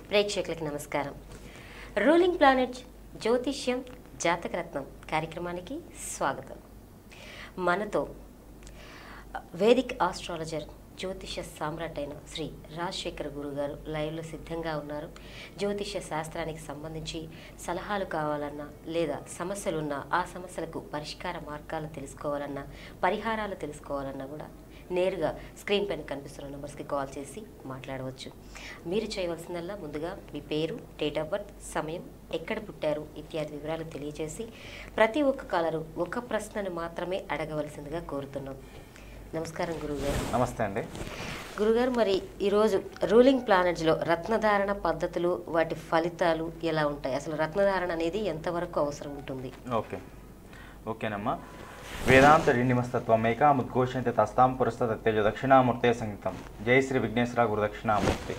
ప్రేక్షకులకి నమస్కారం ruling planet జ్యోతిష్యం జాతకరత్నం కార్యక్రమానికి స్వాగతం మనతో వేదిక్ ఆస్ట్రాలజర్ జ్యోతిష సామ్రాట్ అయిన శ్రీ రాజశేఖర్ గురు గారు లైవ్లో సిద్ధంగా ఉన్నారు జ్యోతిష శాస్త్రానికి సంబంధించి సలహాలు కావాలన్నా లేదా సమస్యలున్నా ఆ సమస్యలకు పరిష్కార మార్గాలు తెలుసుకోవాలన్నా పరిహారాలు తెలుసుకోవాలన్నా కూడా నేరుగా స్క్రీన్ పైన కనిపిస్తున్న నెంబర్స్కి కాల్ చేసి మాట్లాడవచ్చు మీరు చేయవలసిందల్లా ముందుగా మీ పేరు డేట్ ఆఫ్ బర్త్ సమయం ఎక్కడ పుట్టారు ఇత్యాది వివరాలు తెలియజేసి ప్రతి ఒక్క కాలరు ఒక ప్రశ్నను మాత్రమే అడగవలసిందిగా కోరుతున్నాం నమస్కారం గురువుగారు నమస్తే అండి గురుగారు మరి ఈరోజు రూలింగ్ ప్లానెట్స్లో రత్నధారణ పద్ధతులు వాటి ఫలితాలు ఎలా ఉంటాయి అసలు రత్నధారణ అనేది ఎంతవరకు అవసరం ఉంటుంది ఓకే ఓకేనమ్మా వేదాంత నిమస్తత్వం ఏకాముద్ఘోషంతే తస్తాం పురస్త తేజ దక్షిణామూర్తే సంగీతం జై శ్రీ విఘ్నేశ్వర గురు దక్షిణామూర్తి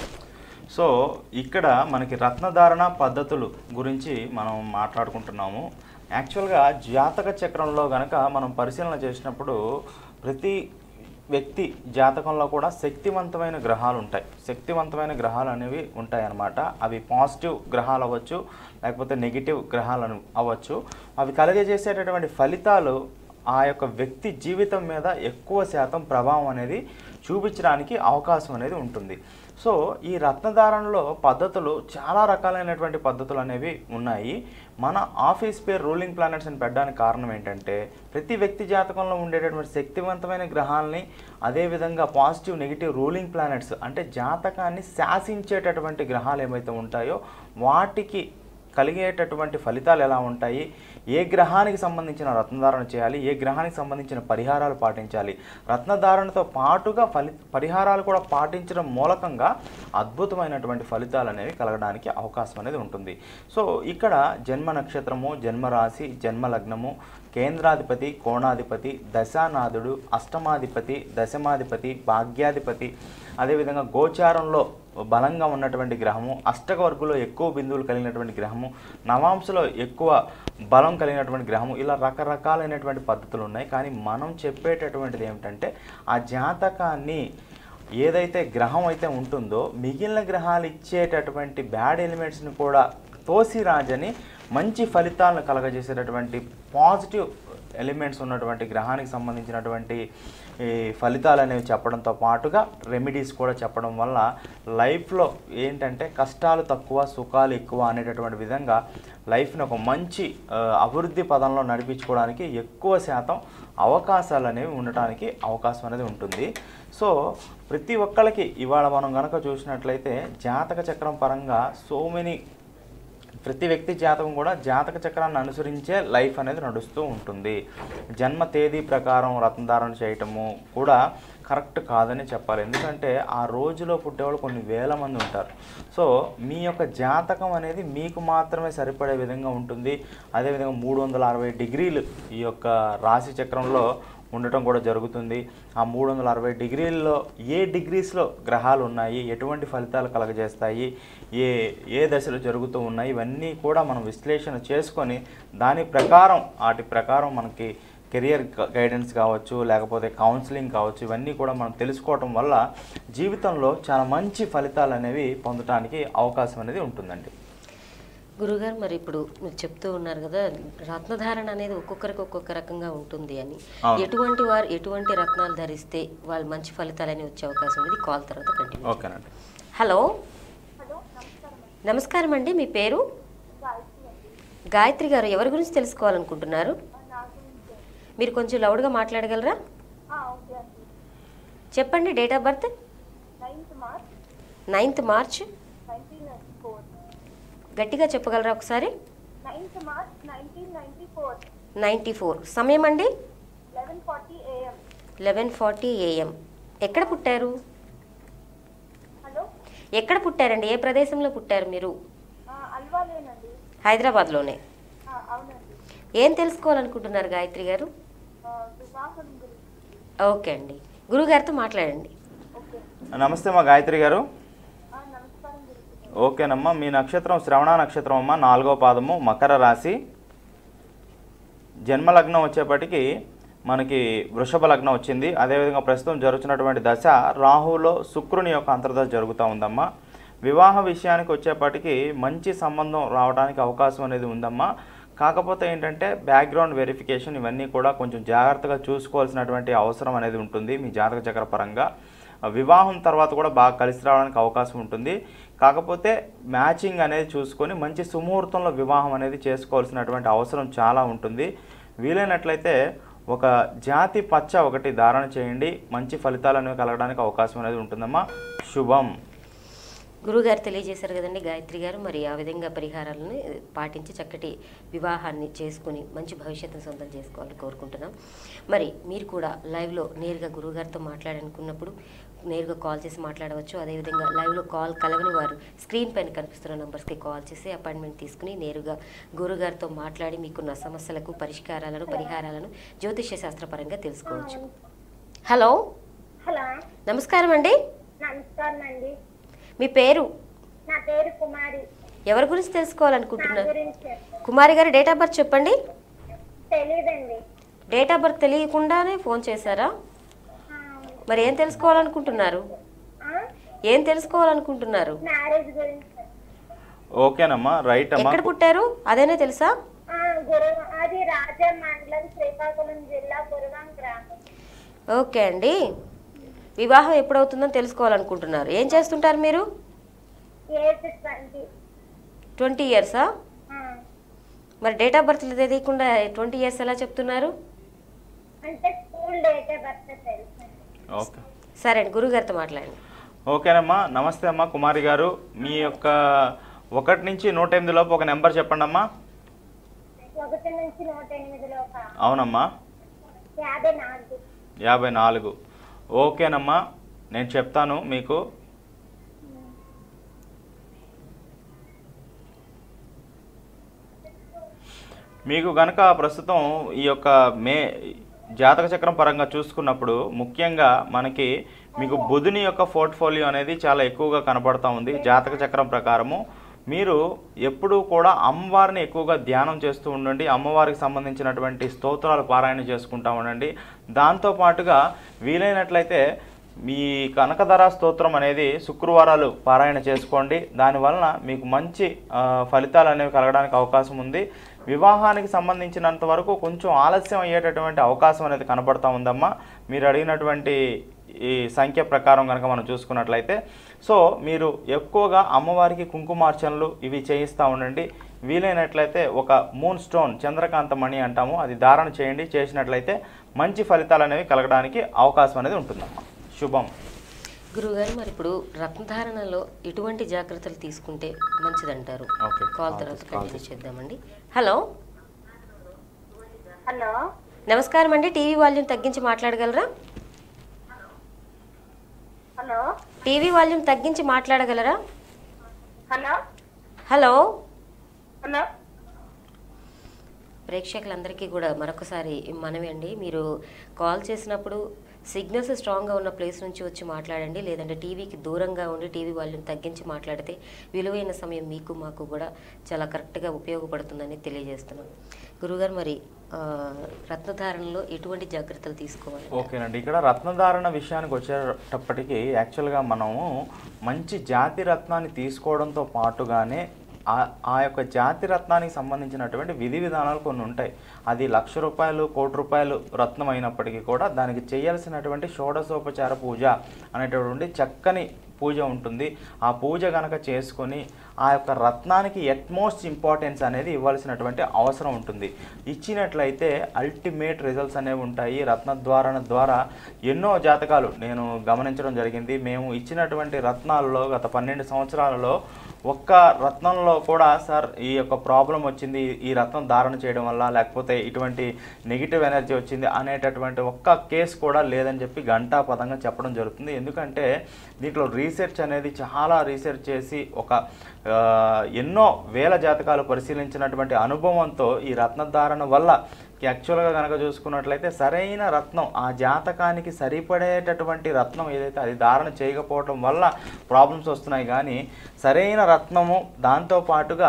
సో ఇక్కడ మనకి రత్నధారణ పద్ధతులు గురించి మనం మాట్లాడుకుంటున్నాము యాక్చువల్గా జాతక చక్రంలో గనక మనం పరిశీలన చేసినప్పుడు ప్రతి వ్యక్తి జాతకంలో కూడా శక్తివంతమైన గ్రహాలు ఉంటాయి శక్తివంతమైన గ్రహాలు అనేవి ఉంటాయి అన్నమాట అవి పాజిటివ్ గ్రహాలు అవ్వచ్చు లేకపోతే నెగిటివ్ గ్రహాలు అను- అవ్వచ్చు అవి కలిగజేసేటటువంటి ఫలితాలు ఆ యొక్క వ్యక్తి జీవితం మీద ఎక్కువ శాతం ప్రభావం అనేది చూపించడానికి అవకాశం అనేది ఉంటుంది సో ఈ రత్నధారణలో పద్ధతులు చాలా రకాలైనటువంటి పద్ధతులు అనేవి ఉన్నాయి మన ఆఫీస్ పేరు రూలింగ్ ప్లానెట్స్ అని పెట్టడానికి కారణం ఏంటంటే ప్రతి వ్యక్తి జాతకంలో ఉండేటటువంటి శక్తివంతమైన గ్రహాలని అదేవిధంగా పాజిటివ్ నెగిటివ్ రూలింగ్ ప్లానెట్స్ అంటే జాతకాన్ని శాసించేటటువంటి గ్రహాలు ఏమైతే ఉంటాయో వాటికి కలిగేటటువంటి ఫలితాలు ఎలా ఉంటాయి ఏ గ్రహానికి సంబంధించిన రత్నధారణ చేయాలి ఏ గ్రహానికి సంబంధించిన పరిహారాలు పాటించాలి రత్నధారణతో పాటుగా ఫలి పరిహారాలు కూడా పాటించడం మూలకంగా అద్భుతమైనటువంటి ఫలితాలు అనేవి కలగడానికి అవకాశం అనేది ఉంటుంది సో ఇక్కడ జన్మ నక్షత్రము జన్మ రాశి జన్మ లగ్నము కేంద్రాధిపతి కోణాధిపతి దశానాథుడు అష్టమాధిపతి దశమాధిపతి భాగ్యాధిపతి అదేవిధంగా గోచారంలో బలంగా ఉన్నటువంటి గ్రహము అష్టక వర్గులో ఎక్కువ బిందువులు కలిగినటువంటి గ్రహము నవాంశలో ఎక్కువ బలం కలిగినటువంటి గ్రహము ఇలా రకరకాలైనటువంటి పద్ధతులు ఉన్నాయి కానీ మనం చెప్పేటటువంటిది ఏమిటంటే ఆ జాతకాన్ని ఏదైతే గ్రహం అయితే ఉంటుందో మిగిలిన గ్రహాలు ఇచ్చేటటువంటి బ్యాడ్ ఎలిమెంట్స్ని కూడా తోసిరాజని మంచి ఫలితాలను కలగజేసేటటువంటి పాజిటివ్ ఎలిమెంట్స్ ఉన్నటువంటి గ్రహానికి సంబంధించినటువంటి ఈ ఫలితాలు అనేవి చెప్పడంతో పాటుగా రెమెడీస్ కూడా చెప్పడం వల్ల లైఫ్లో ఏంటంటే కష్టాలు తక్కువ సుఖాలు ఎక్కువ అనేటటువంటి విధంగా లైఫ్ని ఒక మంచి ఆ, అభివృద్ధి పదంలో నడిపించుకోవడానికి ఎక్కువ శాతం అవకాశాలు అనేవి ఉండటానికి అవకాశం అనేది ఉంటుంది సో ప్రతి ఒక్కళ్ళకి ఇవాళ మనం కనుక చూసినట్లయితే జాతక చక్రం పరంగా సో మెనీ ప్రతి వ్యక్తి జాతకం కూడా జాతక చక్రాన్ని అనుసరించే లైఫ్ అనేది నడుస్తూ ఉంటుంది జన్మ తేదీ ప్రకారం రత్నధారణ చేయటము కూడా కరెక్ట్ కాదని చెప్పాలి ఎందుకంటే ఆ రోజులో పుట్టేవాళ్ళు కొన్ని వేల మంది ఉంటారు సో మీ యొక్క జాతకం అనేది మీకు మాత్రమే సరిపడే విధంగా ఉంటుంది అదేవిధంగా మూడు వందల అరవై డిగ్రీలు ఈ యొక్క రాశి చక్రంలో ఉండటం కూడా జరుగుతుంది ఆ మూడు వందల అరవై డిగ్రీల్లో ఏ డిగ్రీస్లో గ్రహాలు ఉన్నాయి ఎటువంటి ఫలితాలు కలగజేస్తాయి ఏ ఏ దశలు జరుగుతూ ఉన్నాయి ఇవన్నీ కూడా మనం విశ్లేషణ చేసుకొని దాని ప్రకారం వాటి ప్రకారం మనకి కెరియర్ గైడెన్స్ కావచ్చు లేకపోతే కౌన్సిలింగ్ కావచ్చు ఇవన్నీ కూడా మనం తెలుసుకోవటం వల్ల జీవితంలో చాలా మంచి ఫలితాలు అనేవి పొందడానికి అవకాశం అనేది ఉంటుందండి గురుగారు మరి ఇప్పుడు మీరు చెప్తూ ఉన్నారు కదా రత్నధారణ అనేది ఒక్కొక్కరికి ఒక్కొక్క రకంగా ఉంటుంది అని అవును. ఎటువంటి వారు ఎటువంటి రత్నాలు ధరిస్తే వాళ్ళు మంచి ఫలితాలని వచ్చే అవకాశం ఉంది కాల్ తర్వాత కంటిన్యూ ఓకేనండి హలో నమస్కారం అండి మీ పేరు గాయత్రి గారు ఎవరి గురించి తెలుసుకోవాలనుకుంటున్నారు మీరు కొంచెం లౌడ్గా మాట్లాడగలరా ఓకే అండి చెప్పండి date of birth ninth March ninth March nineteen ninety four గట్టిగా చెప్పగలరా ఒకసారి ninth March nineteen ninety four ninety four సమయం అండి eleven forty AM eleven forty AM ఎక్కడ పుట్టారు హలో ఎక్కడ పుట్టారండి ఏ ప్రదేశంలో పుట్టారు మీరు అల్వాలేనండి హైదరాబాద్లోనే ఆ, అవునండి ఏం తెలుసుకోవాలనుకుంటున్నారు గాయత్రి గారు ఆ, వివాహం గురించి ఓకే అండి గురుగారితో మాట్లాడండి ఓకే నమస్తే మా గాయత్రి గారు ఆ, నమస్కారం గురించి ఓకేనమ్మా మీ నక్షత్రం శ్రవణ నక్షత్రం అమ్మ నాలుగో పాదము మకర రాశి జన్మలగ్నం వచ్చేప్పటికి మనకి వృషభ లగ్నం వచ్చింది అదేవిధంగా ప్రస్తుతం జరుగుతున్నటువంటి దశ రాహులో శుక్రుని యొక్క అంతర్దశ జరుగుతూ ఉందమ్మా వివాహ విషయానికి వచ్చేప్పటికి మంచి సంబంధం రావడానికి అవకాశం అనేది ఉందమ్మా కాకపోతే ఏంటంటే బ్యాక్గ్రౌండ్ వెరిఫికేషన్ ఇవన్నీ కూడా కొంచెం జాగ్రత్తగా చూసుకోవాల్సినటువంటి అవసరం అనేది ఉంటుంది మీ జాతక చక్ర పరంగా వివాహం తర్వాత కూడా బాగా కలిసి రావడానికి అవకాశం ఉంటుంది కాకపోతే మ్యాచింగ్ అనేది చూసుకొని మంచి సుముహూర్తంలో వివాహం అనేది చేసుకోవాల్సినటువంటి అవసరం చాలా ఉంటుంది వీలైనట్లయితే ఒక జాతి పచ్చ ఒకటి ధారణ చేయండి మంచి ఫలితాలు అనేవి కలగడానికి అవకాశం అనేది ఉంటుందమ్మా శుభం గురుగారు తెలియజేశారు కదండి గాయత్రి గారు మరి ఆ విధంగా పరిహారాలను పాటించి చక్కటి వివాహాన్ని చేసుకుని మంచి భవిష్యత్తును సొంతం చేసుకోవాలని కోరుకుంటున్నాం మరి మీరు కూడా లైవ్లో నేరుగా గురుగారితో మాట్లాడాలనుకున్నప్పుడు నేరుగా కాల్ చేసి మాట్లాడవచ్చు అదేవిధంగా లైవ్లో కాల్ కలవని వారు స్క్రీన్ పైన కనిపిస్తున్న నంబర్స్కి కాల్ చేసి అపాయింట్మెంట్ తీసుకుని నేరుగా గురుగారితో మాట్లాడి మీకున్న సమస్యలకు పరిష్కారాలను పరిహారాలను జ్యోతిష్య శాస్త్రపరంగా తెలుసుకోవచ్చు హలో హలో నమస్కారం అండి నమస్కారం అండి మీ పేరు నా పేరు కుమారి ఎవరి గురించి నా తెలుసుకోవాలనుకుంటున్నారు గురించి కుమారి గారి డేట్ ఆఫ్ బర్త్ చెప్పండి తెలీదండి డేట్ ఆఫ్ బర్త్ తెలియకుండానే ఫోన్ చేశారా ఆ, మరి ఏం తెలుసుకోవాలనుకుంటున్నారు ఆ? ఏం తెలుసుకోవాలనుకుంటున్నారు మ్యారేజ్ గురించి ఓకేనమ్మా రైట్ అమ్మా ఎక్కడ పుట్టారు అదేనే తెలుసా ఆ, గురు అది రాజా మండలం శ్రీకాకుళం జిల్లా గురువాం గ్రామం ఓకే అండి వివాహం ఎప్పుడవుతుందని తెలుసుకోవాలనుకుంటున్నారు ఏం చేస్తుంటారు మీరు ఏజ్ ట్వంటీ ట్వంటీ ఇయర్సా మరి డేట్ ఆఫ్ బర్త్ తెలియకుండా ట్వంటీ ఇయర్స్ ఎలా చెప్తున్నారు అంటే స్కూల్ డేటే బర్త్ తెలుసు ఓకే సరే అండి గురుగారితో మాట్లాడండి ఓకేనమ్మా నమస్తే అమ్మా కుమారి గారు మీ యొక్క ఒకటి నుంచి నూట ఎనిమిది లోపు ఒక నెంబర్ చెప్పండి అమ్మా ఒకటి నుంచి నూట ఎనిమిదిలో ఒక అవునమ్మా యాభై నాలుగు యాభై నాలుగు ఓకేనమ్మా నేను చెప్తాను మీకు మీకు గనక ప్రస్తుతం ఈ యొక్క మే జాతక చక్రం పరంగా చూసుకున్నప్పుడు ముఖ్యంగా మనకి మీకు బుధుని యొక్క పోర్ట్ఫోలియో అనేది చాలా ఎక్కువగా కనపడతా ఉంది జాతక చక్రం ప్రకారము మీరు ఎప్పుడూ కూడా అమ్మవారిని ఎక్కువగా ధ్యానం చేస్తూ ఉండండి అమ్మవారికి సంబంధించినటువంటి స్తోత్రాలు పారాయణ చేసుకుంటూ ఉండండి దాంతో పాటుగా వీలైనట్లయితే మీ కనకధర స్తోత్రం అనేది శుక్రవారాలు పారాయణ చేసుకోండి దానివలన మీకు మంచి ఆ, ఫలితాలు అనేవి కలగడానికి అవకాశం ఉంది వివాహానికి సంబంధించినంత వరకు కొంచెం ఆలస్యం అయ్యేటటువంటి అవకాశం అనేది కనబడతా ఉందమ్మా మీరు అడిగినటువంటి ఈ సంఖ్య ప్రకారం కనుక మనం చూసుకున్నట్లయితే సో మీరు ఎక్కువగా అమ్మవారికి కుంకుమార్చనలు ఇవి చేయిస్తూ ఉండండి వీలైనట్లయితే ఒక మూన్ స్టోన్ చంద్రకాంత మణి అంటాము అది ధారణ చేయండి చేసినట్లయితే మంచి ఫలితాలు అనేవి కలగడానికి అవకాశం అనేది ఉంటుందమ్మా శుభం గురుగారు మరి ఇప్పుడు రత్నధారణలో ఎటువంటి జాగ్రత్తలు తీసుకుంటే మంచిదంటారు ఓకే. కాల్ తర్వాత కంటిన్యూ చేద్దామండి హలో హలో నమస్కారం అండి టీవీ వాల్యూమ్ తగ్గించి మాట్లాడగలరా హలో టీవీ వాల్యూమ్ తగ్గించి మాట్లాడగలరా హలో హలో హలో ప్రేక్షకులందరికీ కూడా మరొకసారి మనమే అండి మీరు కాల్ చేసినప్పుడు సిగ్నల్స్ స్ట్రాంగ్గా ఉన్న ప్లేస్ నుంచి వచ్చి మాట్లాడండి లేదంటే టీవీకి దూరంగా ఉండి టీవీ వాల్యూమ్ తగ్గించి మాట్లాడితే విలువైన సమయం మీకు మాకు కూడా చాలా కరెక్ట్గా ఉపయోగపడుతుందని తెలియజేస్తున్నాం గురుగారు మరి ఆ, రత్నధారణలో ఎటువంటి జాగ్రత్తలు తీసుకోవాలి ఓకేనండి ఇక్కడ రత్నధారణ విషయానికి వచ్చేటప్పటికి యాక్చువల్గా మనము మంచి జాతి రత్నాన్ని తీసుకోవడంతో పాటుగానే ఆ- ఆ యొక్క జాతి రత్నానికి సంబంధించినటువంటి విధి విధానాలు కొన్ని ఉంటాయి అది లక్ష రూపాయలు కోటి రూపాయలు రత్నం అయినప్పటికీ కూడా దానికి చేయాల్సినటువంటి షోడశోపచార పూజ అనేటటువంటి చక్కని పూజ ఉంటుంది ఆ పూజ కనుక చేసుకొని ఆ యొక్క రత్నానికి ఎట్మోస్ట్ ఇంపార్టెన్స్ అనేది ఇవ్వాల్సినటువంటి అవసరం ఉంటుంది ఇచ్చినట్లయితే అల్టిమేట్ రిజల్ట్స్ అనేవి ఉంటాయి రత్నద్వారణ ద్వారా ఎన్నో జాతకాలు నేను గమనించడం జరిగింది మేము ఇచ్చినటువంటి రత్నాలలో గత పన్నెండు సంవత్సరాలలో ఒక్క రత్నంలో కూడా సార్ ఈ యొక్క ప్రాబ్లం వచ్చింది ఈ రత్నం ధారణ చేయడం వల్ల లేకపోతే ఇటువంటి నెగిటివ్ ఎనర్జీ వచ్చింది అనేటటువంటి ఒక్క కేసు కూడా లేదని చెప్పి గంటా పదంగా చెప్పడం జరుగుతుంది ఎందుకంటే దీంట్లో రీసెర్చ్ అనేది చాలా రీసెర్చ్ చేసి ఒక ఆ, ఎన్నో వేల జాతకాలు పరిశీలించినటువంటి అనుభవంతో ఈ రత్నధారణ వల్ల యాక్చువల్గా కనుక చూసుకున్నట్లయితే సరైన రత్నం ఆ జాతకానికి సరిపడేటటువంటి రత్నం ఏదైతే అది ధారణ చేయకపోవడం వల్ల ప్రాబ్లమ్స్ వస్తున్నాయి కానీ సరైన రత్నము దాంతో పాటుగా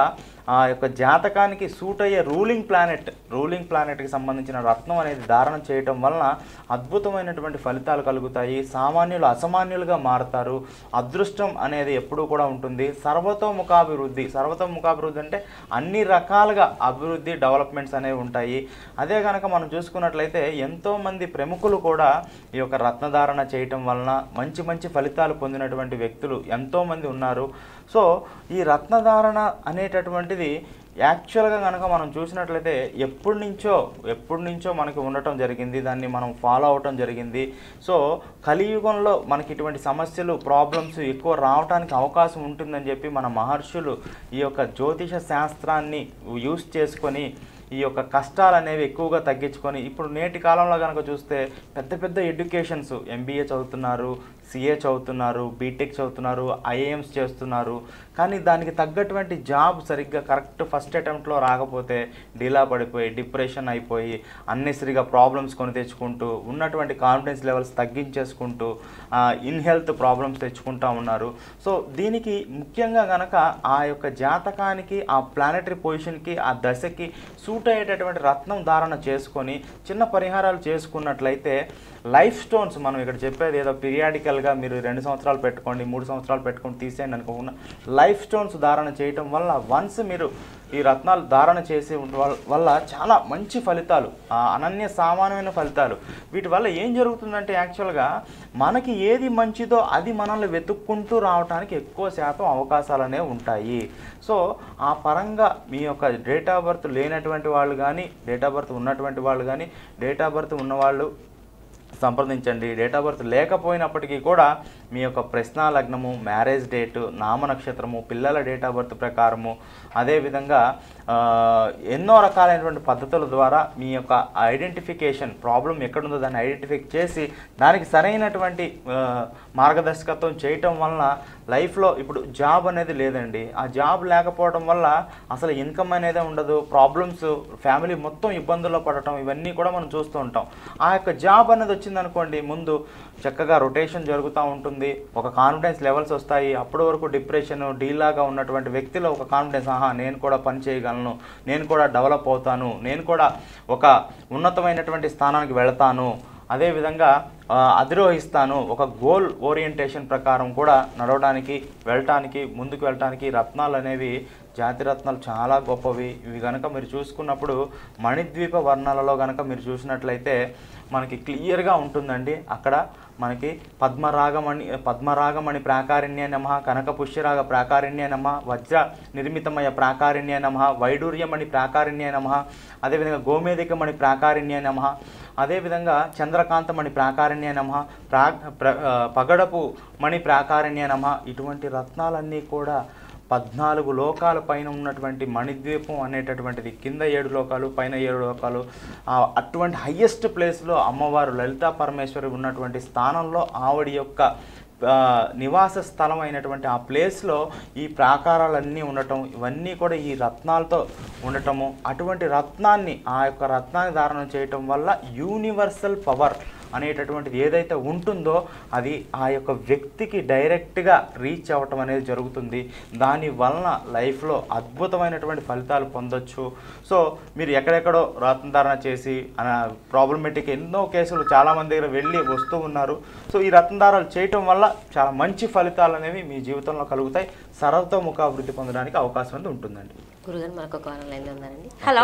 ఆ యొక్క జాతకానికి సూట్ అయ్యే రూలింగ్ ప్లానెట్ రూలింగ్ ప్లానెట్కి సంబంధించిన రత్నం అనేది ధారణ చేయటం వలన అద్భుతమైనటువంటి ఫలితాలు కలుగుతాయి సామాన్యులు అసామాన్యులుగా మారుతారు అదృష్టం అనేది ఎప్పుడూ కూడా ఉంటుంది సర్వతోముఖాభివృద్ధి సర్వతోముఖాభివృద్ధి అంటే అన్ని రకాలుగా అభివృద్ధి డెవలప్మెంట్స్ అనేవి ఉంటాయి అదే కనుక మనం చూసుకున్నట్లయితే ఎంతోమంది ప్రముఖులు కూడా ఈ యొక్క రత్నధారణ చేయటం వలన మంచి మంచి ఫలితాలు పొందినటువంటి వ్యక్తులు ఎంతోమంది ఉన్నారు సో ఈ రత్నధారణ అనేటటువంటిది యాక్చువల్గా కనుక మనం చూసినట్లయితే ఎప్పటి నుంచో ఎప్పటి నుంచో మనకి ఉండటం జరిగింది దాన్ని మనం ఫాలో అవటం జరిగింది సో కలియుగంలో మనకి ఇటువంటి సమస్యలు ప్రాబ్లమ్స్ ఎక్కువ రావడానికి అవకాశం ఉంటుందని చెప్పి మన మహర్షులు ఈ యొక్క జ్యోతిష శాస్త్రాన్ని యూస్ చేసుకొని ఈ యొక్క కష్టాలు అనేవి ఎక్కువగా తగ్గించుకొని ఇప్పుడు నేటి కాలంలో కనుక చూస్తే పెద్ద పెద్ద ఎడ్యుకేషన్స్ ఎంబీఏ చదువుతున్నారు సిఏ చదువుతున్నారు బీటెక్ చదువుతున్నారు ఐఏఎమ్స్ చేస్తున్నారు కానీ దానికి తగ్గటువంటి జాబ్ సరిగ్గా కరెక్ట్ ఫస్ట్ అటెంప్ట్లో రాకపోతే డీలా పడిపోయి డిప్రెషన్ అయిపోయి అన్నెసరిగా ప్రాబ్లమ్స్ కొని తెచ్చుకుంటూ ఉన్నటువంటి కాన్ఫిడెన్స్ లెవెల్స్ తగ్గించేసుకుంటూ ఇన్ హెల్త్ ప్రాబ్లమ్స్ తెచ్చుకుంటా ఉన్నారు సో దీనికి ముఖ్యంగా గనక ఆ యొక్క జాతకానికి ఆ ప్లానటరీ పొజిషన్కి ఆ దశకి సూట్ అయ్యేటటువంటి రత్నం ధారణ చేసుకొని చిన్న పరిహారాలు చేసుకున్నట్లయితే లైఫ్ స్టోన్స్ మనం ఇక్కడ చెప్పేది ఏదో పీరియాడికల్గా మీరు రెండు సంవత్సరాలు పెట్టుకోండి మూడు సంవత్సరాలు పెట్టుకొని తీసేయండి అనుకోకుండా లైఫ్ స్టోన్స్ ధారణ చేయటం వల్ల వన్స్ మీరు ఈ రత్నాలు ధారణ చేసి ఉండ వల్ల- వల్ల చాలా మంచి ఫలితాలు ఆ అనన్య సామాన్యమైన ఫలితాలు వీటి వల్ల ఏం జరుగుతుందంటే యాక్చువల్గా మనకి ఏది మంచిదో అది మనల్ని వెతుక్కుంటూ రావడానికి ఎక్కువ శాతం అవకాశాలు అనేవి ఉంటాయి సో ఆ పరంగా మీ యొక్క డేట్ ఆఫ్ బర్త్ లేనటువంటి వాళ్ళు కానీ డేట్ ఆఫ్ బర్త్ ఉన్నటువంటి వాళ్ళు కానీ డేట్ ఆఫ్ బర్త్ ఉన్నవాళ్ళు సంప్రదించండి డేట్ ఆఫ్ బర్త్ లేకపోయినప్పటికీ కూడా మీ యొక్క ప్రశ్న లగ్నము మ్యారేజ్ డేటు నామ నక్షత్రము పిల్లల డేట్ ఆఫ్ బర్త్ ప్రకారము అదేవిధంగా ఆ, ఎన్నో రకాలైనటువంటి పద్ధతుల ద్వారా మీ యొక్క ఐడెంటిఫికేషన్ ప్రాబ్లం ఎక్కడుందో దాన్ని ఐడెంటిఫై చేసి దానికి సరైనటువంటి ఆ, మార్గదర్శకత్వం చేయటం వలన లైఫ్లో ఇప్పుడు జాబ్ అనేది లేదండి ఆ జాబ్ లేకపోవడం వల్ల అసలు ఇన్కమ్ అనేది ఉండదు ప్రాబ్లమ్స్ ఫ్యామిలీ మొత్తం ఇబ్బందుల్లో పడటం ఇవన్నీ కూడా మనం చూస్తూ ఉంటాం ఆ యొక్క జాబ్ అనేది వచ్చిందనుకోండి ముందు చక్కగా రొటేషన్ జరుగుతూ ఉంటుంది ఒక కాన్ఫిడెన్స్ లెవెల్స్ వస్తాయి అప్పటి వరకు డిప్రెషన్ డీలాగా ఉన్నటువంటి వ్యక్తిలో ఒక కాన్ఫిడెన్స్ ఆహా నేను కూడా పని చేయగలను నేను కూడా డెవలప్ అవుతాను నేను కూడా ఒక ఉన్నతమైనటువంటి స్థానానికి వెళతాను అదేవిధంగా ఆ, అధిరోహిస్తాను ఒక గోల్ ఓరియంటేషన్ ప్రకారం కూడా నడవడానికి వెళ్ళటానికి ముందుకు వెళ్ళటానికి రత్నాలు అనేవి జాతి రత్నాలు చాలా గొప్పవి ఇవి కనుక మీరు చూసుకున్నప్పుడు మణిద్వీప వర్ణాలలో కనుక మీరు చూసినట్లయితే మనకి క్లియర్గా ఉంటుందండి అక్కడ మనకి పద్మరాగమణి పద్మరాగమణి ప్రాకారిణ్య నమ కనక పుష్యరాగ ప్రాకారిణ్య నమ వజ్ర నిర్మితమయ ప్రాకారిణ్య నమ వైడూర్యమణి ప్రాకారిణ్య నమ అదేవిధంగా గోమేధికమణి ప్రాకారిణ్య నమ అదేవిధంగా చంద్రకాంతమణి ప్రాకారిణ్య నమ ప్రా ప్ర ఆ, పగడపు మణి ప్రాకారిణ్య నమ ఇటువంటి రత్నాలన్నీ కూడా పద్నాలుగు లోకాల పైన ఉన్నటువంటి మణిద్వీపం అనేటటువంటిది కింద ఏడు లోకాలు పైన ఏడు లోకాలు ఆ అటువంటి హయ్యెస్ట్ ప్లేస్లో అమ్మవారు లలితా పరమేశ్వరి ఉన్నటువంటి స్థానంలో ఆవిడ యొక్క ఆ, నివాస స్థలం అయినటువంటి ఆ ప్లేస్లో ఈ ప్రాకారాలన్నీ ఉండటం ఇవన్నీ కూడా ఈ రత్నాలతో ఉండటము అటువంటి రత్నాన్ని ఆ యొక్క రత్నాన్ని ధారణ చేయటం వల్ల యూనివర్సల్ పవర్ అనేటటువంటిది ఏదైతే ఉంటుందో అది ఆ యొక్క వ్యక్తికి డైరెక్ట్గా రీచ్ అవ్వటం అనేది జరుగుతుంది దాని వలన లైఫ్లో అద్భుతమైనటువంటి ఫలితాలు పొందొచ్చు సో మీరు ఎక్కడెక్కడో రత్నధారణ చేసి ప్రాబ్లమేటిక్ ఎన్నో కేసులు చాలామంది దగ్గర వెళ్ళి వస్తూ ఉన్నారు సో ఈ రత్నధారాలు చేయటం వల్ల చాలా మంచి ఫలితాలు అనేవి మీ జీవితంలో కలుగుతాయి సర్వతోముఖ అభివృద్ధి పొందడానికి అవకాశం అనేది ఉంటుందండి గురుగారు మరొక కాలం లైన్లో ఉన్నారండి హలో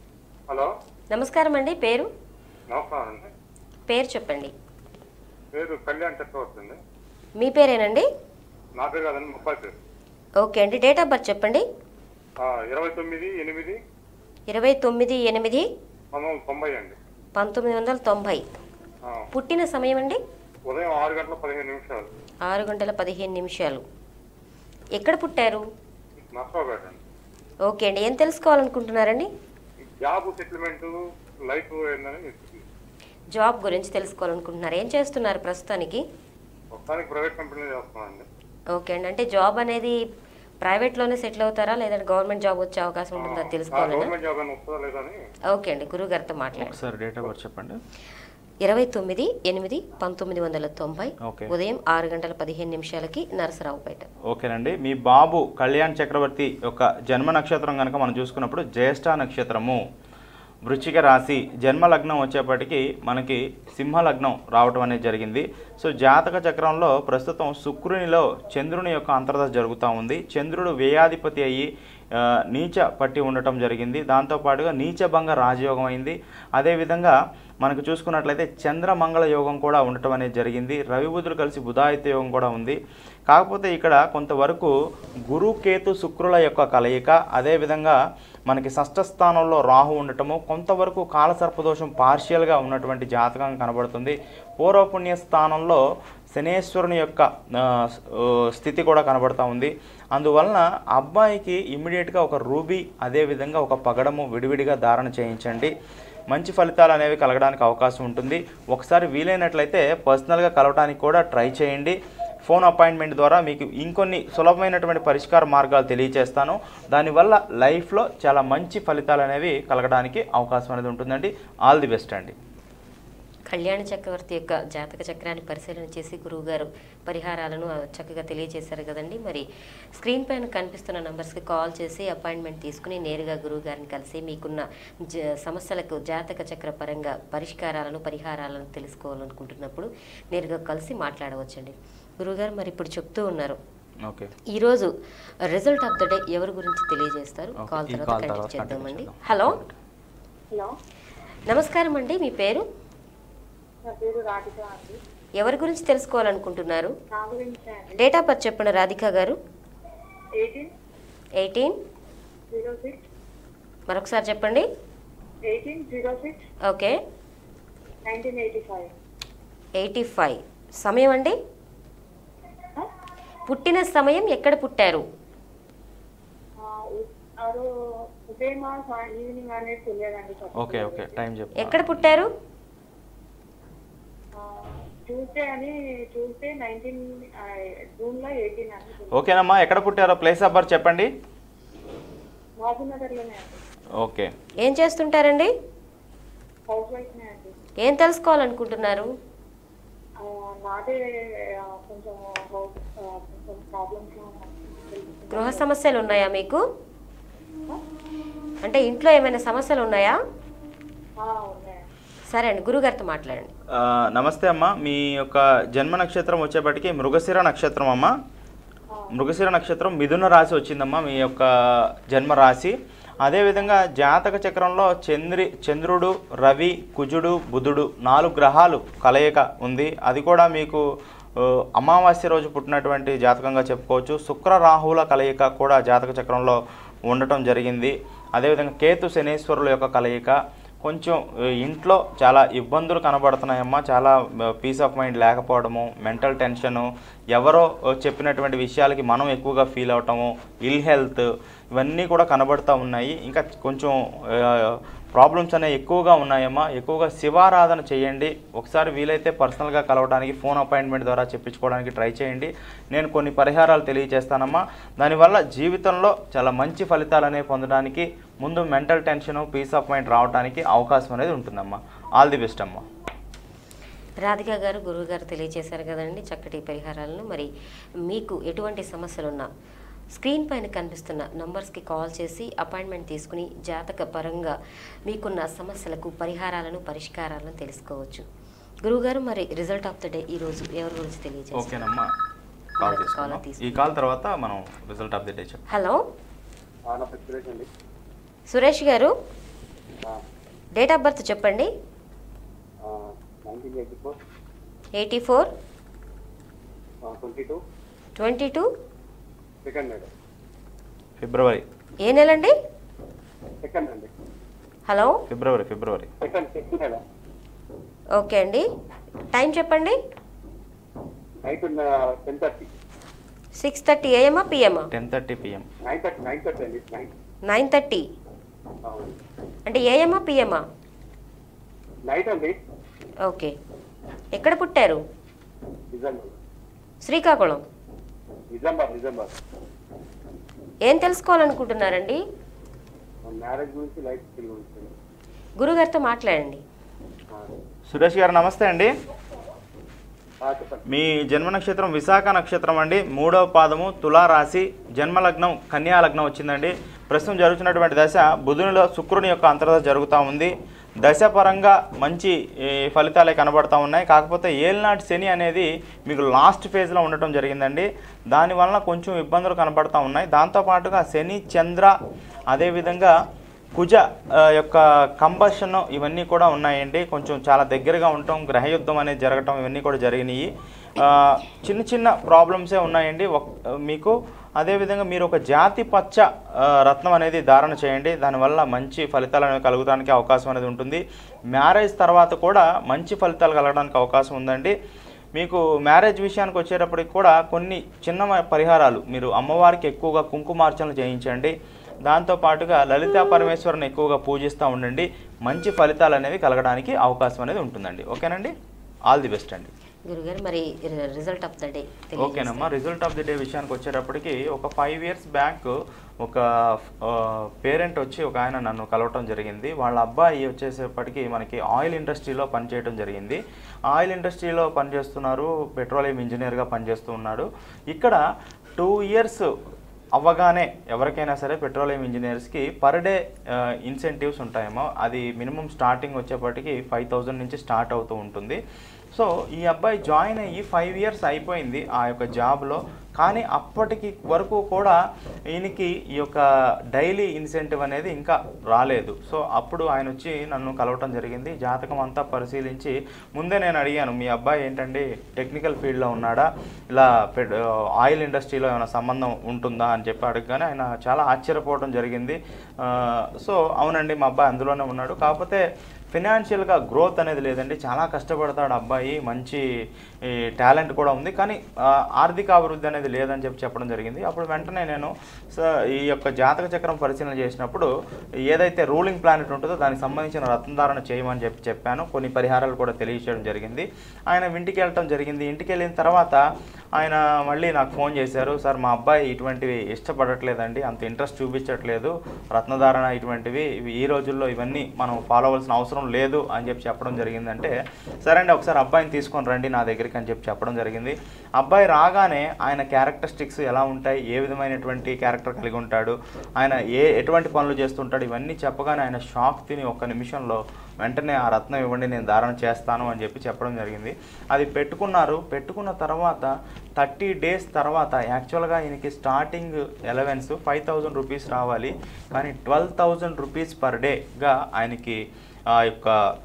హలో నమస్కారం అండి పేరు నమస్కారం అండి పేరు చెప్పండి పేరు కళ్యాణ్ చక్రవర్తి అండి మీ పేరేనండి నా పేరు కాదండి ముప్పై పేరు ఓకే అండి డేట్ ఆఫ్ బర్త్ చెప్పండి ఆ, ఇరవై తొమ్మిది ఎనిమిది ఇరవై తొమ్మిది ఎనిమిది పంతొమ్మిది వందల తొంభై అండి పంతొమ్మిది వందల తొంభై ఆ, పుట్టిన సమయం అండి ఉదయం ఆరు గంటల పదిహేను నిమిషాలు ఆరు గంటల పదిహేను నిమిషాలు ఎక్కడ పుట్టారు నష్టపేట అండి ఓకే అండి ఏం తెలుసుకోవాలనుకుంటున్నారండి జాబ్ సెటిల్మెంట్ లైఫ్ ఏందని జాబ్ గురించి తెలుసుకోవాలనుకుంటున్నారు ఏం చేస్తున్నారు ప్రస్తుతానికి మొత్తానికి ప్రైవేట్ కంపెనీ చేస్తున్నానండి ఓకే అండి అంటే జాబ్ అనేది ప్రైవేట్లోనే సెటిల్ అవుతారా లేదంటే గవర్నమెంట్ జాబ్ వచ్చే అవకాశం ఉంటుందా తెలుసుకోవాలనా గవర్నమెంట్ జాబ్ అని వస్తుందా లేదా అని ఓకే అండి గురువు గారితో మాట్లాడండి ఒకసారి డేట్ ఆఫ్ బర్త్ చెప్పండి ఇరవై తొమ్మిది ఎనిమిది పంతొమ్మిది వందల తొంభై ఓకే. ఉదయం ఆరు గంటల పదిహేను నిమిషాలకి నరసరావుపేట ఓకేనండి మీ బాబు కళ్యాణ్ చక్రవర్తి యొక్క జన్మ నక్షత్రం కనుక మనం చూసుకున్నప్పుడు జ్యేష్ఠ నక్షత్రము వృశ్చిక రాశి జన్మ లగ్నం వచ్చేప్పటికి మనకి సింహ లగ్నం రావటం అనేది జరిగింది సో జాతక చక్రంలో ప్రస్తుతం శుక్రునిలో చంద్రుని యొక్క అంతర్దశ జరుగుతూ ఉంది చంద్రుడు వ్యయాధిపతి అయ్యి ఆ, నీచ పట్టి ఉండటం జరిగింది దాంతోపాటుగా నీచభంగ రాజయోగం అయింది అదేవిధంగా మనకు చూసుకున్నట్లయితే చంద్రమంగళ యోగం కూడా ఉండటం అనేది జరిగింది రవి బుధులు కలిసి బుధాయిత యోగం కూడా ఉంది కాకపోతే ఇక్కడ కొంతవరకు గురు కేతు శుక్రుల యొక్క కలయిక అదేవిధంగా మనకి షష్ఠ స్థానంలో రాహు ఉండటము కొంతవరకు కాలసర్పదోషం పార్షియల్గా ఉన్నటువంటి జాతకం కనబడుతుంది పూర్వపుణ్య స్థానంలో శనేశ్వరుని యొక్క ఆ, ఆ, స్థితి కూడా కనబడతా ఉంది అందువలన అబ్బాయికి ఇమ్మీడియట్గా ఒక రూబీ అదేవిధంగా ఒక పగడము విడివిడిగా ధారణ చేయించండి మంచి ఫలితాలు అనేవి కలగడానికి అవకాశం ఉంటుంది ఒకసారి వీలైనట్లయితే పర్సనల్గా కలవడానికి కూడా ట్రై చేయండి ఫోన్ అపాయింట్మెంట్ ద్వారా మీకు ఇంకొన్ని సులభమైనటువంటి పరిష్కార మార్గాలు తెలియజేస్తాను దానివల్ల లైఫ్లో చాలా మంచి ఫలితాలు అనేవి కలగడానికి అవకాశం అనేది ఉంటుందండి ఆల్ ది బెస్ట్ అండి కళ్యాణ చక్రవర్తి యొక్క జాతక చక్రాన్ని పరిశీలన చేసి గురువుగారు పరిహారాలను ఆ, చక్కగా తెలియజేశారు కదండి మరి స్క్రీన్ పైన కనిపిస్తున్న నంబర్స్కి కాల్ చేసి అపాయింట్మెంట్ తీసుకుని నేరుగా గురువు గారిని కలిసి మీకున్న జ సమస్యలకు జాతక చక్ర పరంగా పరిష్కారాలను పరిహారాలను తెలుసుకోవాలనుకుంటున్నప్పుడు నేరుగా కలిసి మాట్లాడవచ్చండి గురువుగారు మరి ఇప్పుడు చెప్తూ ఉన్నారు ఓకే ఈరోజు రిజల్ట్ ఆఫ్ ద డే ఎవరి గురించి తెలియజేస్తారు Okay. కాల్ ఈ తర్వాత call కంటిన్యూ తర్వాత చేద్దామండి continue చేద్దాం. హలో హలో నమస్కారం అండి మీ పేరు నా పేరు రాధిక అండి ఎవరి గురించి తెలుసుకోవాలనుకుంటున్నారు నా గురించి అండి డేట్ ఆఫ్ బర్త్ చెప్పండి రాధిక గారు ఎయిటీన్ ఎయిటీన్ జీరో సిక్స్ మరొకసారి చెప్పండి eighteen zero six okay nineteen eighty five eighty five సమయం అండి పుట్టిన సమయం ఎక్కడ పుట్టారు అదో ఉదయం ఈవినింగ్ అనేది తెలియదండి ఓకే ఓకే టైం చెప్పు ఎక్కడ పుట్టారు ట్యూస్డే అని ట్యూస్డే నైన్టీన్ జూన్ లో ఎయిటీన్ అని ఓకేనమ్మా ఎక్కడ పుట్టారో ప్లేస్ ఆఫ్ బర్త్ చెప్పండి మహబూబ్నగర్లోనే అండి ఓకే ఏం చేస్తుంటారండి హౌస్ వైఫ్నే అండి ఏం తెలుసుకోవాలనుకుంటున్నారు ఆ, నాదే ఆ, కొంచెం హౌస్ ఆ, కొంచెం ప్రాబ్లమ్స్ గృహ సమస్యలు ఉన్నాయా మీకు అంటే ఇంట్లో ఏమైనా సమస్యలు ఉన్నాయా ఉన్నాయండి సరే అండి గురుగారితో మాట్లాడండి ఆ, నమస్తే అమ్మా మీ యొక్క జన్మ నక్షత్రం వచ్చేప్పటికి మృగశిర నక్షత్రం అమ్మ మృగశిర నక్షత్రం మిథున రాశి వచ్చిందమ్మా మీ యొక్క జన్మ రాశి అదేవిధంగా జాతక చక్రంలో చంద్రి చంద్రుడు రవి కుజుడు బుధుడు నాలుగు గ్రహాలు కలయిక ఉంది అది కూడా మీకు ఆ, అమావాస్య రోజు పుట్టినటువంటి జాతకంగా చెప్పుకోవచ్చు శుక్ర రాహువుల కలయిక కూడా జాతక చక్రంలో ఉండటం జరిగింది అదేవిధంగా కేతు శనేశ్వరుల యొక్క కలయిక కొంచెం ఆ, ఇంట్లో చాలా ఇబ్బందులు కనబడుతున్నాయమ్మా చాలా పీస్ ఆఫ్ మైండ్ లేకపోవడము మెంటల్ టెన్షను ఎవరో ఆ, చెప్పినటువంటి విషయాలకి మనం ఎక్కువగా ఫీల్ అవటము ఇల్ హెల్త్ ఇవన్నీ కూడా కనబడుతూ ఉన్నాయి ఇంకా కొంచెం ప్రాబ్లమ్స్ అనేవి ఎక్కువగా ఉన్నాయమ్మా ఎక్కువగా శివారాధన చేయండి ఒకసారి వీలైతే పర్సనల్గా కలవడానికి ఫోన్ అపాయింట్మెంట్ ద్వారా చెప్పించుకోవడానికి ట్రై చేయండి నేను కొన్ని పరిహారాలు తెలియజేస్తానమ్మా దానివల్ల జీవితంలో చాలా మంచి ఫలితాలు అనేవి పొందడానికి ముందు mental tension peace of mind రావడానికి అవకాశం అనేది ఉంటుందమ్మా ఆల్ ది బెస్ట్ అమ్మా రాధిక గారు గురువు గారు తెలియజేశారు కదండి చక్కటి పరిహారాలను మరి మీకు ఎటువంటి సమస్యలు ఉన్నా స్క్రీన్ పైన కనిపిస్తున్న నంబర్స్కి కాల్ చేసి అపాయింట్మెంట్ తీసుకుని జాతక పరంగా మీకున్న సమస్యలకు పరిహారాలను పరిష్కారాలను తెలుసుకోవచ్చు గురువుగారు మరి రిజల్ట్ ఆఫ్ ద డే ఈరోజు ఎవరి గురించి తెలియజేస్తారు ఓకేనమ్మా కాల్ కాల్ తీసుకుందాం తీసుకుందాం. ఈ కాల్ తర్వాత మనం రిజల్ట్ ఆఫ్ ది డే చెప్తాం హలో నా ఫెస్టివేట్ అండి సురేష్ గారు డేట్ ఆఫ్ బర్త్ చెప్పండి nineteen eighty four eighty four twenty two twenty two second madam February ఏ నెలండి సెకండ్ అండి hello February February second second madam okay అండి టైం చెప్పండి night ten thirty six thirty ఏఎమా పిఎమా ten thirty PM nine thirty nine thirty అండి nine nine thirty అవును అంటే ఏఎమా పిఎమా నైట్ అండి ఓకే ఎక్కడ పుట్టారు నిజామాబాద్ శ్రీకాకుళం నిజామాబాద్ నిజామాబాద్ ఏం తెలుసుకోవాలనుకుంటున్నారండి మ్యారేజ్ గురించి లైఫ్ స్కిల్ గురించి గురుగారితో మాట్లాడండి ఆ, సురేష్ గారు నమస్తే అండి ఆ, చెప్పండి మీ జన్మ నక్షత్రం విశాఖ నక్షత్రం అండి మూడవ పాదము తులా రాశి జన్మ లగ్నం కన్యా లగ్నం వచ్చిందండి ప్రస్తుతం జరుగుతున్నటువంటి దశ బుధునిలో శుక్రుని యొక్క అంతర్దశ జరుగుతూ ఉంది దశ పరంగా మంచి ఏ, ఫలితాలే కనబడతా ఉన్నాయి కాకపోతే ఏలినాటి శని అనేది మీకు లాస్ట్ ఫేజ్లో ఉండటం జరిగిందండి దానివలన కొంచెం ఇబ్బందులు కనబడతా ఉన్నాయి దాంతోపాటుగా శని చంద్ర అదేవిధంగా కుజ ఆ, యొక్క కంబషన్ ఇవన్నీ కూడా ఉన్నాయండి కొంచెం చాలా దగ్గరగా ఉండటం గ్రహయుద్ధం అనేది జరగటం ఇవన్నీ కూడా జరిగినాయి ఆ, చిన్న చిన్న ప్రాబ్లమ్సే ఉన్నాయండి ఒక్- మీకు అదేవిధంగా మీరు ఒక జాతి పచ్చ ఆ, రత్నం అనేది ధారణ చేయండి దానివల్ల మంచి ఫలితాలు అనేవి కలగడానికి అవకాశం అనేది ఉంటుంది మ్యారేజ్ తర్వాత కూడా మంచి ఫలితాలు కలగడానికి అవకాశం ఉందండి మీకు మ్యారేజ్ విషయానికి వచ్చేటప్పటికి కూడా కొన్ని చిన్న మ- పరిహారాలు మీరు అమ్మవారికి ఎక్కువగా కుంకుమార్చనలు చేయించండి దాంతో పాటుగా లలితా పరమేశ్వరుని ఎక్కువగా పూజిస్తూ ఉండండి మంచి ఫలితాలు అనేవి కలగడానికి అవకాశం అనేది ఉంటుందండి ఓకేనండి ఆల్ ది బెస్ట్ అండి గురుగారు మరి రిజల్ట్ ఆఫ్ ద డే ఓకేనమ్మా రిజల్ట్ ఆఫ్ ది డే విషయానికి వచ్చేటప్పటికి ఒక ఫైవ్ ఇయర్స్ బ్యాక్ ఒక పేరెంట్ వచ్చి ఒక ఆయన నన్ను కలవటం జరిగింది వాళ్ళ అబ్బాయి వచ్చేసేపటికి మనకి ఆయిల్ ఇండస్ట్రీలో పనిచేయడం జరిగింది ఆయిల్ ఇండస్ట్రీలో పనిచేస్తున్నారు పెట్రోలియం ఇంజనీర్గా పనిచేస్తూ ఉన్నాడు ఇక్కడ టూ ఇయర్స్ అవ్వగానే ఎవరికైనా సరే పెట్రోలియం ఇంజనీర్స్కి పర్ డే ఇన్సెంటివ్స్ ఉంటాయేమో అది మినిమం స్టార్టింగ్ వచ్చేప్పటికి ఫైవ్ థౌజండ్ నుంచి స్టార్ట్ అవుతూ ఉంటుంది సో ఈ అబ్బాయి జాయిన్ అయ్యి ఫైవ్ ఇయర్స్ అయిపోయింది ఆ యొక్క జాబ్లో కానీ అప్పటికి వరకు కూడా ఈయనకి ఈ యొక్క డైలీ ఇన్సెంటివ్ అనేది ఇంకా రాలేదు సో అప్పుడు ఆయన వచ్చి నన్ను కలవటం జరిగింది జాతకం అంతా పరిశీలించి ముందే నేను అడిగాను మీ అబ్బాయి ఏంటండి టెక్నికల్ ఫీల్డ్లో ఉన్నాడా ఇలా పెట్- ఆయిల్ ఇండస్ట్రీలో ఏమైనా సంబంధం ఉంటుందా అని చెప్పి అడగగానే ఆయన చాలా ఆశ్చర్యపోవడం జరిగింది ఆ, సో అవునండి మా అబ్బాయి అందులోనే ఉన్నాడు కాకపోతే ఫినాన్షియల్గా గ్రోత్ అనేది లేదండి చాలా కష్టపడతాడు అబ్బాయి మంచి టాలెంట్ కూడా ఉంది కానీ ఆ, ఆర్థిక అభివృద్ధి అనేది లేదని చెప్పి చెప్పడం జరిగింది అప్పుడు వెంటనే నేను సో ఈ యొక్క జాతక చక్రం పరిశీలన చేసినప్పుడు ఏదైతే రూలింగ్ ప్లానెట్ ఉంటుందో దానికి సంబంధించిన రత్నధారణ చేయమని చెప్పి చెప్పాను కొన్ని పరిహారాలు కూడా తెలియచేయడం జరిగింది ఆయన ఇంటికి వెళ్ళటం జరిగింది ఇంటికి వెళ్ళిన తర్వాత ఆయన మళ్ళీ నాకు ఫోన్ చేశారు సార్ మా అబ్బాయి ఇటువంటివి ఇష్టపడట్లేదండి అంత ఇంట్రెస్ట్ చూపించట్లేదు రత్నధారణ ఇటువంటివి ఇవి ఈ రోజుల్లో ఇవన్నీ మనం ఫాలో అవ్వాల్సిన అవసరం లేదు అని చెప్పి చెప్పడం జరిగిందంటే సరే అండి ఒకసారి అబ్బాయిని తీసుకొని రండి నా దగ్గరికి అని చెప్పి చెప్పడం జరిగింది అబ్బాయి రాగానే ఆయన క్యారెక్టరిస్టిక్స్ ఎలా ఉంటాయి ఏ విధమైనటువంటి క్యారెక్టర్ కలిగి ఉంటాడు ఆయన ఏ ఎటువంటి పనులు చేస్తుంటాడు ఇవన్నీ చెప్పగానే ఆయన షాక్ తిని ఒక్క నిమిషంలో వెంటనే ఆ రత్నం ఇవ్వండి నేను ధారణ చేస్తాను అని చెప్పి చెప్పడం జరిగింది అది పెట్టుకున్నారు పెట్టుకున్న తర్వాత థర్టీ డేస్ తర్వాత యాక్చువల్గా ఈయనకి starting allowance five thousand rupees రావాలి కానీ ట్వెల్వ్ థౌజండ్ రూపీస్ పర్ డేగా ఆయనకి ఆ యొక్క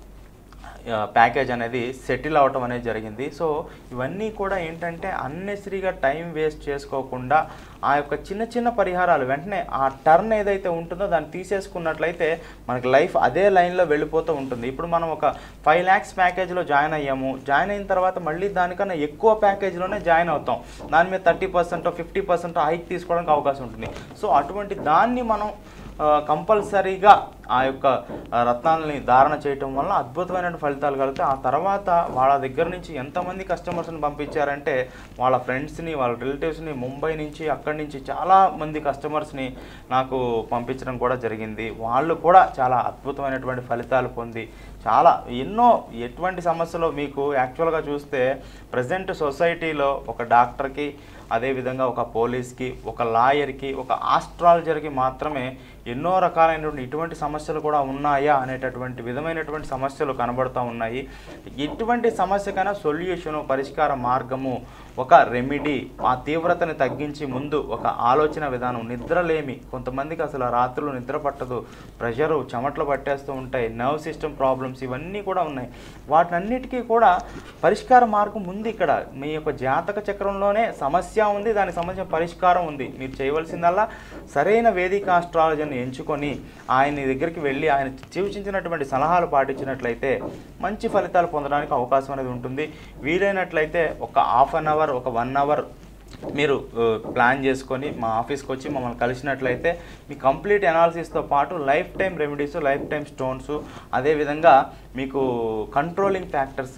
ఆ, ప్యాకేజ్ అనేది సెటిల్ అవటం అనేది జరిగింది సో ఇవన్నీ కూడా ఏంటంటే అన్నెసరీగా టైం వేస్ట్ చేసుకోకుండా ఆ యొక్క చిన్న చిన్న పరిహారాలు వెంటనే ఆ టర్న్ ఏదైతే ఉంటుందో దాన్ని తీసేసుకున్నట్లయితే మనకి లైఫ్ అదే లైన్లో వెళ్ళిపోతూ ఉంటుంది ఇప్పుడు మనం ఒక ఫైవ్ ల్యాక్స్ ప్యాకేజ్లో జాయిన్ అయ్యాము జాయిన్ అయిన తర్వాత మళ్ళీ దానికన్నా ఎక్కువ ప్యాకేజ్లోనే జాయిన్ అవుతాం దాని మీద thirty percent fifty percent hike తీసుకోవడానికి అవకాశం ఉంటుంది సో అటువంటి దాన్ని మనం ఆ, కంపల్సరీగా ఆ యొక్క ఆ, రత్నాలని ధారణ చేయటం వల్ల అద్భుతమైన ఫలితాలు కలుగుతాయి ఆ తర్వాత వాళ్ళ దగ్గర నుంచి ఎంతమంది కస్టమర్స్ని పంపించారంటే వాళ్ళ ఫ్రెండ్స్ని వాళ్ళ రిలేటివ్స్ని ముంబై నుంచి అక్కడి నుంచి చాలా మంది కస్టమర్స్ని నాకు పంపించడం కూడా జరిగింది వాళ్ళు కూడా చాలా అద్భుతమైనటువంటి ఫలితాలు పొంది చాలా ఎన్నో ఎటువంటి సమస్యలు మీకు యాక్చువల్గా చూస్తే ప్రజెంట్ సొసైటీలో ఒక డాక్టర్కి అదేవిధంగా ఒక పోలీస్కి ఒక లాయర్కి ఒక ఆస్ట్రాలజర్కి మాత్రమే ఎన్నో రకాలైనటువంటి ఇటువంటి సమస్యలు కూడా ఉన్నాయా అనేటటువంటి విధమైనటువంటి సమస్యలు కనబడుతూ ఉన్నాయి ఎటువంటి సమస్యకైనా సొల్యూషను పరిష్కార మార్గము ఒక రెమెడీ ఆ తీవ్రతని తగ్గించి ముందు ఒక ఆలోచన విధానం నిద్రలేమి కొంతమందికి అసలు ఆ రాత్రులు నిద్ర పట్టదు ప్రెషరు చెమటలు పట్టేస్తూ ఉంటాయి నర్వ్ సిస్టమ్ ప్రాబ్లమ్స్ ఇవన్నీ కూడా ఉన్నాయి వాటన్నిటికీ కూడా పరిష్కార మార్గం ఉంది ఇక్కడ మీ యొక్క జాతక చక్రంలోనే సమస్య ఉంది దానికి సంబంధించిన పరిష్కారం ఉంది మీరు చేయవలసిందల్లా సరైన వేదిక ఆస్ట్రాలజీని ఎంచుకొని ఆయన దగ్గరికి వెళ్ళి ఆయన సూచించినటువంటి సలహాలు పాటించినట్లయితే మంచి ఫలితాలు పొందడానికి అవకాశం అనేది ఉంటుంది వీలైనట్లయితే ఒక హాఫ్ అన్ అవర్ ఒక వన్ అవర్ మీరు ఆ, ప్లాన్ చేసుకొని మా ఆఫీస్కి వచ్చి మమ్మల్ని కలిసినట్లయితే మీ కంప్లీట్ అనాలిసిస్తో పాటు life time remedies life time stones అదేవిధంగా మీకు కంట్రోలింగ్ ఫ్యాక్టర్స్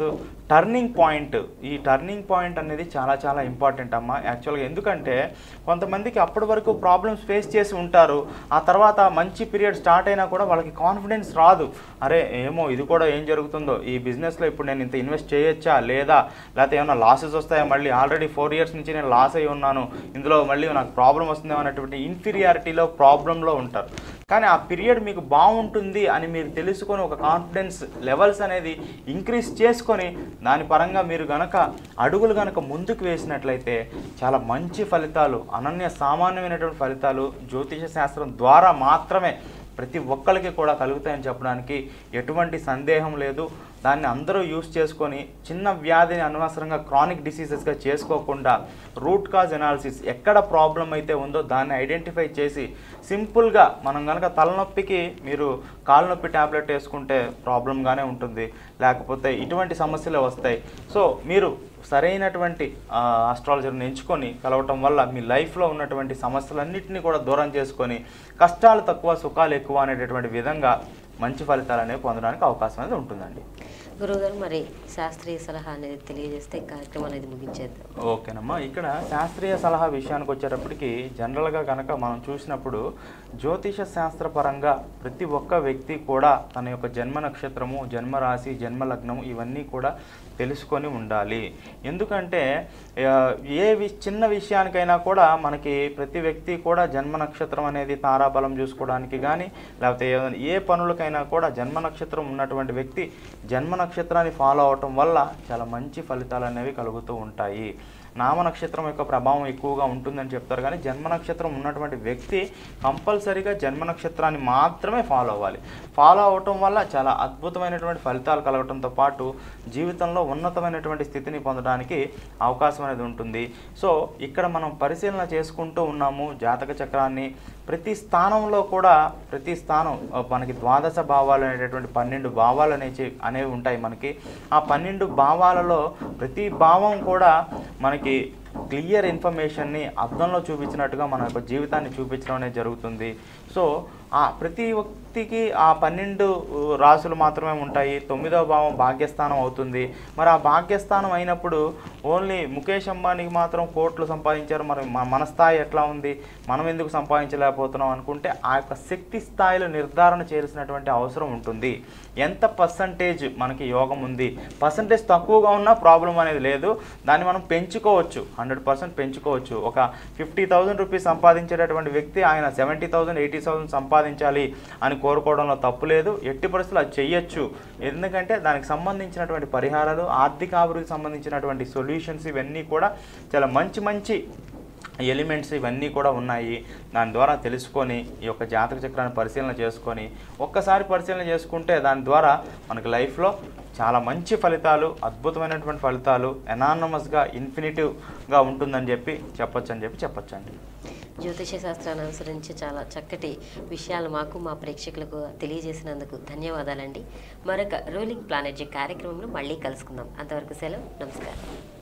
టర్నింగ్ పాయింట్ ఈ టర్నింగ్ పాయింట్ అనేది చాలా చాలా ఇంపార్టెంట్ అమ్మా యాక్చువల్గా ఎందుకంటే కొంతమందికి అప్పటి వరకు ప్రాబ్లమ్స్ ఫేస్ చేసి ఉంటారు ఆ తర్వాత మంచి పీరియడ్ స్టార్ట్ అయినా కూడా వాళ్ళకి కాన్ఫిడెన్స్ రాదు అరే ఏమో ఇది కూడా ఏం జరుగుతుందో ఈ బిజినెస్లో ఇప్పుడు నేను ఇంత ఇన్వెస్ట్ చేయొచ్చా లేదా లేకపోతే ఏమైనా లాసెస్ వస్తాయా మళ్ళీ ఆల్రెడీ ఫోర్ ఇయర్స్ నుంచి నేను లాస్ అయి ఉన్నాను ఇందులో మళ్ళీ నాకు ప్రాబ్లం వస్తుందేమో అనేటువంటి ఇన్ఫీరియారిటీలో ప్రాబ్లంలో ఉంటారు కానీ ఆ పీరియడ్ మీకు బాగుంటుంది అని మీరు తెలుసుకొని ఒక కాన్ఫిడెన్స్ లెవెల్స్ అనేది ఇంక్రీజ్ చేసుకొని దాని పరంగా మీరు గనక అడుగులు గనక ముందుకు వేసినట్లయితే చాలా మంచి ఫలితాలు అనన్య సామాన్యమైనటువంటి ఫలితాలు జ్యోతిష శాస్త్రం ద్వారా మాత్రమే ప్రతి ఒక్కరికి కూడా కలుగుతాయని చెప్పడానికి ఎటువంటి సందేహం లేదు దాన్ని అందరూ యూస్ చేసుకొని చిన్న వ్యాధిని అనవసరంగా క్రానిక్ డిసీజెస్గా చేసుకోకుండా రూట్ కాజ్ ఎనాలిసిస్ ఎక్కడ ప్రాబ్లం అయితే ఉందో దాన్ని ఐడెంటిఫై చేసి సింపుల్గా మనం కనుక తలనొప్పికి మీరు కాలు నొప్పి ట్యాబ్లెట్ వేసుకుంటే ప్రాబ్లంగానే ఉంటుంది లేకపోతే ఇటువంటి సమస్యలు వస్తాయి సో మీరు సరైనటువంటి ఆస్ట్రాలజర్ని ఎంచుకొని కలవటం వల్ల మీ లైఫ్లో ఉన్నటువంటి సమస్యలన్నింటినీ కూడా దూరం చేసుకొని కష్టాలు తక్కువ సుఖాలు ఎక్కువ అనేటటువంటి విధంగా మంచి ఫలితాలు అనేవి పొందడానికి అవకాశం అనేది ఉంటుందండి గురువుగారు మరి శాస్త్రీయ సలహా అనేది తెలియజేస్తే కార్యక్రమం అనేది ముగించేద్దాం ఓకేనమ్మా ఇక్కడ శాస్త్రీయ సలహా విషయానికి వచ్చేటప్పటికి జనరల్గా కనుక మనం చూసినప్పుడు జ్యోతిష శాస్త్రపరంగా ప్రతి ఒక్క వ్యక్తి కూడా తన యొక్క జన్మ నక్షత్రము జన్మ రాశి జన్మ లగ్నము ఇవన్నీ కూడా తెలుసుకొని ఉండాలి ఎందుకంటే ఆ, ఏ వి చిన్న విషయానికైనా కూడా మనకి ప్రతి వ్యక్తి కూడా జన్మ నక్షత్రం అనేది తారాబలం చూసుకోవడానికి కానీ లేకపోతే ఏదైనా ఏ పనులకైనా కూడా జన్మ నక్షత్రం ఉన్నటువంటి వ్యక్తి జన్మ నక్షత్రాన్ని ఫాలో అవటం వల్ల చాలా మంచి ఫలితాలు అనేవి కలుగుతూ ఉంటాయి నామ నక్షత్రం యొక్క ప్రభావం ఎక్కువగా ఉంటుందని చెప్తారు కానీ జన్మ నక్షత్రం ఉన్నటువంటి వ్యక్తి కంపల్సరీగా జన్మ నక్షత్రాన్ని మాత్రమే ఫాలో అవ్వాలి ఫాలో అవటం వల్ల చాలా అద్భుతమైనటువంటి ఫలితాలు కలగటంతో పాటు జీవితంలో ఉన్నతమైనటువంటి స్థితిని పొందడానికి అవకాశం అనేది ఉంటుంది సో ఇక్కడ మనం పరిశీలన చేసుకుంటూ ఉన్నాము జాతక చక్రాన్ని ప్రతి స్థానంలో కూడా ప్రతి స్థానం ఆ, మనకి ద్వాదశ భావాలు అనేటటువంటి పన్నెండు భావాలు అనేవి అనేవి ఉంటాయి మనకి ఆ పన్నెండు భావాలలో ప్రతి భావం కూడా మనకి క్లియర్ ఇన్ఫర్మేషన్ని అర్థంలో చూపించినట్టుగా మన యొక్క జీవితాన్ని చూపించడం అనేది జరుగుతుంది సో ఆ ప్రతి వ్యక్తికి ఆ పన్నెండు ఉ, రాసులు మాత్రమే ఉంటాయి తొమ్మిదవ భావం భాగ్యస్థానం అవుతుంది మరి ఆ భాగ్యస్థానం అయినప్పుడు ఓన్లీ ముఖేష్ అంబానీకి మాత్రం కోట్లు సంపాదించారు మరి మన మన స్థాయి ఎట్లా ఉంది మనం ఎందుకు సంపాదించలేకపోతున్నాం అనుకుంటే ఆ యొక్క శక్తి స్థాయిలో నిర్ధారణ చేయాల్సినటువంటి అవసరం ఉంటుంది ఎంత పర్సంటేజ్ మనకి యోగం ఉంది పర్సంటేజ్ తక్కువగా ఉన్నా ప్రాబ్లం అనేది లేదు దాన్ని మనం పెంచుకోవచ్చు హండ్రెడ్ పర్సెంట్ పెంచుకోవచ్చు ఒక ఫిఫ్టీ థౌసండ్ రూపీస్ సంపాదించేటటువంటి వ్యక్తి ఆయన సెవెంటీ థౌసండ్ ఎయిటీ థౌసండ్ సంపాదించాలి అని కోరుకోవడంలో తప్పు లేదు ఎట్టి పరిస్థితులు అది చెయ్యొచ్చు ఎందుకంటే దానికి సంబంధించినటువంటి పరిహారాలు ఆర్థిక అభివృద్ధికి సంబంధించినటువంటి సొల్యూషన్స్ ఇవన్నీ కూడా చాలా మంచి మంచి ఎలిమెంట్స్ ఇవన్నీ కూడా ఉన్నాయి దాని ద్వారా తెలుసుకొని ఈ యొక్క జాతక చక్రాన్ని పరిశీలన చేసుకొని ఒక్కసారి పరిశీలన చేసుకుంటే దాని ద్వారా మనకి లైఫ్లో చాలా మంచి ఫలితాలు అద్భుతమైనటువంటి ఫలితాలు ఎనానమస్గా ఇన్ఫినిటివ్గా ఉంటుందని చెప్పి చెప్పొచ్చు అని చెప్పి చెప్పొచ్చండి జ్యోతిష శాస్త్రాన్ని అనుసరించి చాలా చక్కటి విషయాలు మాకు మా ప్రేక్షకులకు తెలియజేసినందుకు ధన్యవాదాలండి మరొక రూలింగ్ ప్లానెట్ కార్యక్రమంలో మళ్ళీ కలుసుకుందాం అంతవరకు సెలవు నమస్కారం